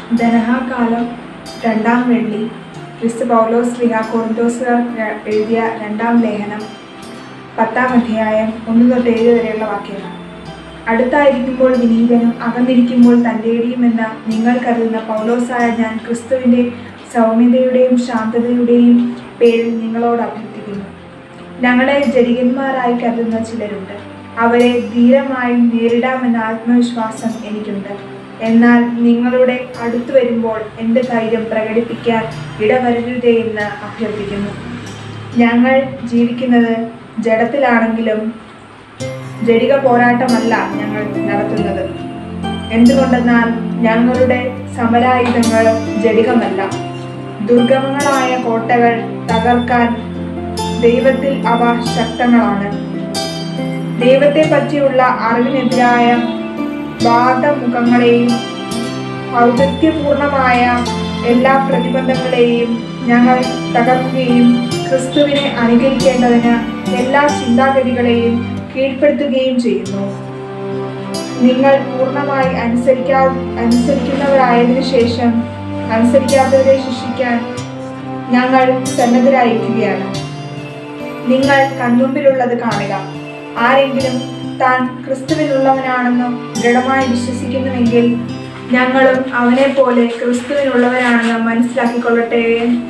ധനഹാകാലം രണ്ടാം വെള്ളി ക്രിസ്തു പൗലോസ് ലിഹ കോറിന്തോസുകാർ എഴുതിയ രണ്ടാം ലേഖനം പത്താം അധ്യായം ഒന്ന് തൊട്ട് ഏഴ് വരെയുള്ള വാക്യങ്ങൾ അടുത്തായിരിക്കുമ്പോൾ വിനീതനും അകന്നിരിക്കുമ്പോൾ തൻ്റെടിയുമെന്ന് നിങ്ങൾ കരുതുന്ന പൗലോസായ ഞാൻ ക്രിസ്തുവിൻ്റെ സൗമ്യതയുടെയും ശാന്തതയുടെയും പേരിൽ നിങ്ങളോട് അഭ്യർത്ഥിക്കുന്നു ഞങ്ങളെ ജടികന്മാരായി കരുതുന്ന ചിലരുണ്ട് അവരെ ധീരമായി നേരിടാമെന്ന ആത്മവിശ്വാസം എനിക്കുണ്ട് എന്നാൽ നിങ്ങളുടെ അടുത്തു വരുമ്പോൾ എൻ്റെ ധൈര്യം പ്രകടിപ്പിക്കാൻ ഇടവരരുതേ എന്ന് അഭ്യർത്ഥിക്കുന്നു ഞങ്ങൾ ജീവിക്കുന്നത് ജഡത്തിലാണെങ്കിലും ജടിക പോരാട്ടമല്ല ഞങ്ങൾ നടത്തുന്നത് എന്തുകൊണ്ടെന്നാൽ ഞങ്ങളുടെ സമരായുധങ്ങൾ ജടികമല്ല ദുർഗമങ്ങളായ കോട്ടകൾ തകർക്കാൻ ദൈവത്തിൽ അവ ശക്തങ്ങളാണ് ദൈവത്തെ പറ്റിയുള്ള അറിവിനെതിരായ വാദമുഖങ്ങളെയും ഔദത്യപൂർണമായ എല്ലാ പ്രതിബന്ധങ്ങളെയും ഞങ്ങൾ തകർക്കുകയും ക്രിസ്തുവിനെ അനുകരിക്കേണ്ടതിന് എല്ലാ ചിന്താഗതികളെയും കീഴ്പ്പെടുത്തുകയും ചെയ്യുന്നു നിങ്ങൾ പൂർണ്ണമായി അനുസരിക്കാ അനുസരിക്കുന്നവരായതിനു ശേഷം അനുസരിക്കാത്തവരെ ശിക്ഷിക്കാൻ ഞങ്ങൾ സന്നദ്ധരായിരിക്കുകയാണ് നിങ്ങൾ കൺമുമ്പിലുള്ളത് കാണുക ആരെങ്കിലും താൻ ക്രിസ്തുവിനുള്ളവനാണെന്ന് ദൃഢമായി വിശ്വസിക്കുന്നുവെങ്കിൽ ഞങ്ങളും അവനെ പോലെ ക്രിസ്തുവിനുള്ളവരാണെന്ന് മനസ്സിലാക്കിക്കൊള്ളട്ടെ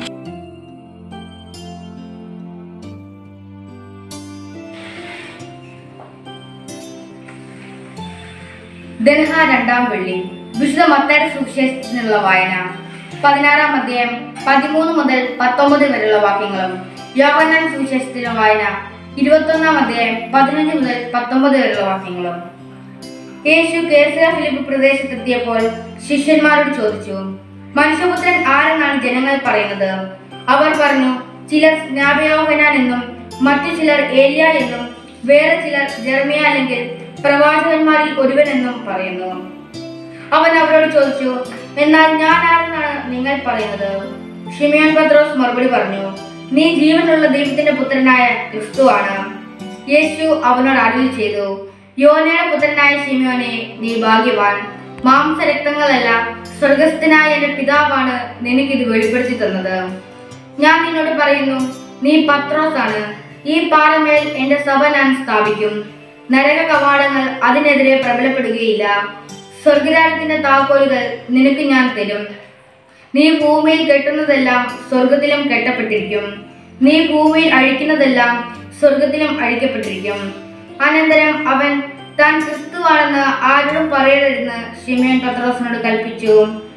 ദൻഹ രണ്ടാം വെള്ളി വിശുദ്ധ മത്തയുടെ സുവിശേഷത്തിൽ നിന്നുള്ള വായന പതിനാറാം അധ്യായം പതിമൂന്ന് മുതൽ പത്തൊമ്പത് വരെയുള്ള വാക്യങ്ങളും യോഹന്നാൻ സുവിശേഷത്തിലെ വായന ഇരുപത്തൊന്നാം അധ്യായം പതിനഞ്ച് മുതൽ പത്തൊമ്പത് വരെയുള്ള വാക്യങ്ങളും യേശു കേസര ഫിലിപ്പ് പ്രദേശത്തെത്തിയപ്പോൾ ശിഷ്യന്മാരോട് ചോദിച്ചു മനുഷ്യപുത്രൻ ആരെന്നാണ് ജനങ്ങൾ പറയുന്നത് അവർ പറഞ്ഞു ചിലർ സ്നാപയോഹനാൻ എന്നും മറ്റു ചിലർ ഏലിയ എന്നും വേറെ ചിലർ ജർമിയ അല്ലെങ്കിൽ പ്രവാചകന്മാരിൽ ഒരുവനെന്നും പറയുന്നു അവൻ അവരോട് ചോദിച്ചു എന്നാൽ ഞാൻ ആരെന്നാണ് നിങ്ങൾ പറയുന്നത് ഷിമിയോൻ പത്രോസ് മറുപടി പറഞ്ഞു നീ ജീവനുള്ള ദൈവത്തിന്റെ പുത്രനായ ക്രിസ്തുവാണ് യേശു അവനോട് അരുളി ചെയ്തു യോനയുടെ പുത്രനായ ഷിമിയോനെ നീ ഭാഗ്യവാൻ മാംസരക്തങ്ങളല്ല സ്വർഗസ്ഥനായ എന്റെ പിതാവാണ് നിനക്കിത് വെളിപ്പെടുത്തി തന്നത് ഞാൻ നിന്നോട് പറയുന്നു നീ പത്രോസ് ആണ് ഈ പാറമേൽ എന്റെ സഭ ഞാൻ സ്ഥാപിക്കും നരക കവാടങ്ങൾ അതിനെതിരെ പ്രബലപ്പെടുകയില്ല സ്വർഗരാജ്യത്തിന്റെ താക്കോലുകൾ നിനക്ക് ഞാൻ തരും നീ ഭൂമിയിൽ കെട്ടുന്നതെല്ലാം സ്വർഗത്തിലും കെട്ടപ്പെട്ടിരിക്കും നീ ഭൂമിയിൽ അഴിക്കുന്നതെല്ലാം സ്വർഗത്തിലും അഴിക്കപ്പെട്ടിരിക്കും അനന്തരം അവൻ താൻ ക്രിസ്തുവാണെന്ന് ആരോടും പറയരുതെന്ന് ഷിമേൻ പത്രോസിനോട് കൽപ്പിച്ചു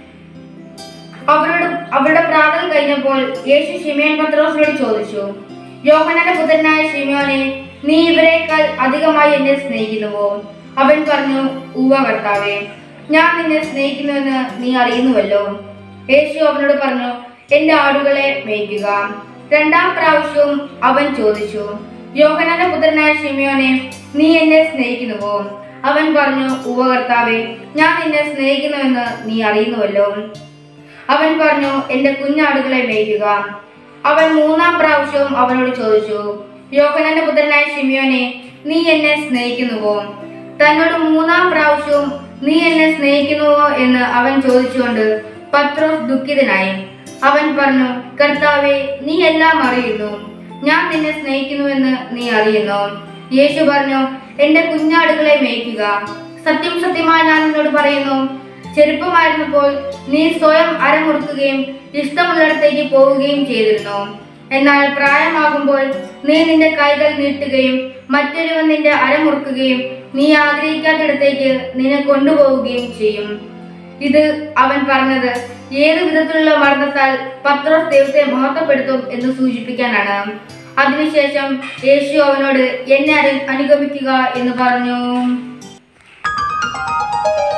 അവരോട് അവരുടെ പ്രാർത്ഥന കഴിഞ്ഞപ്പോൾ യേശു ഷിമേൻ പത്രോസിനോട് ചോദിച്ചു യോഹനന്റെ പുത്രനായ ഷിമോനെ നീ ഇവരെക്കാൾ അധികമായി എന്നെ സ്നേഹിക്കുന്നുവോ അവൻ പറഞ്ഞു ഉവ്വ കർത്താവേ ഞാൻ നിന്നെ സ്നേഹിക്കുന്നുവെന്ന് നീ അറിയുന്നുവല്ലോ യേശു അവനോട് പറഞ്ഞു എന്റെ ആടുകളെ മേയ്ക്കുക രണ്ടാം പ്രാവശ്യവും അവൻ ചോദിച്ചു യോഹനന്റെ പുത്രനായ ഷിമിയോനെ നീ എന്നെ സ്നേഹിക്കുന്നുവോ അവൻ പറഞ്ഞു ഉവ്വ കർത്താവേ ഞാൻ നിന്നെ സ്നേഹിക്കുന്നുവെന്ന് നീ അറിയുന്നുവല്ലോ അവൻ പറഞ്ഞു എന്റെ കുഞ്ഞാടുകളെ മേയ്ക്കുക അവൻ മൂന്നാം പ്രാവശ്യവും അവനോട് ചോദിച്ചു യോഹനന്റെ പുത്രനായ ഷിമിയോനെ നീ എന്നെ സ്നേഹിക്കുന്നുവോ തന്നോട് മൂന്നാം പ്രാവശ്യവും നീ എന്നെ സ്നേഹിക്കുന്നുവോ എന്ന് അവൻ ചോദിച്ചുകൊണ്ട് പത്രോസ് ദുഃഖിതനായി അവൻ പറഞ്ഞു കർത്താവെ നീ എല്ലാം അറിയുന്നു ഞാൻ നിന്നെ സ്നേഹിക്കുന്നുവെന്ന് നീ അറിയുന്നു യേശു പറഞ്ഞു എന്റെ കുഞ്ഞാടുകളെ മേയ്ക്കുക സത്യം സത്യമായി ഞാൻ നിന്നോട് പറയുന്നു ചെറുപ്പമായിരുന്നപ്പോൾ നീ സ്വയം അരമുറുക്കുകയും ഇഷ്ടമുള്ളിടത്തേക്ക് പോവുകയും ചെയ്തിരുന്നു എന്നാൽ പ്രായമാകുമ്പോൾ നീ നിന്റെ കൈകൾ നീട്ടുകയും മറ്റൊരുവൻ നിന്റെ അരമുറുക്കുകയും നീ ആഗ്രഹിക്കാത്തിടത്തേക്ക് നിന്നെ കൊണ്ടുപോവുകയും ചെയ്യും ഇത് അവൻ പറഞ്ഞത് ഏത് വിധത്തിലുള്ള മരണത്താൽ പത്രോസ് ദൈവത്തെ മഹത്വപ്പെടുത്തും എന്ന് സൂചിപ്പിക്കാനാണ് അതിനുശേഷം യേശു അവനോട് എന്നെ അനു- അനുഗമിക്കുക എന്ന് പറഞ്ഞു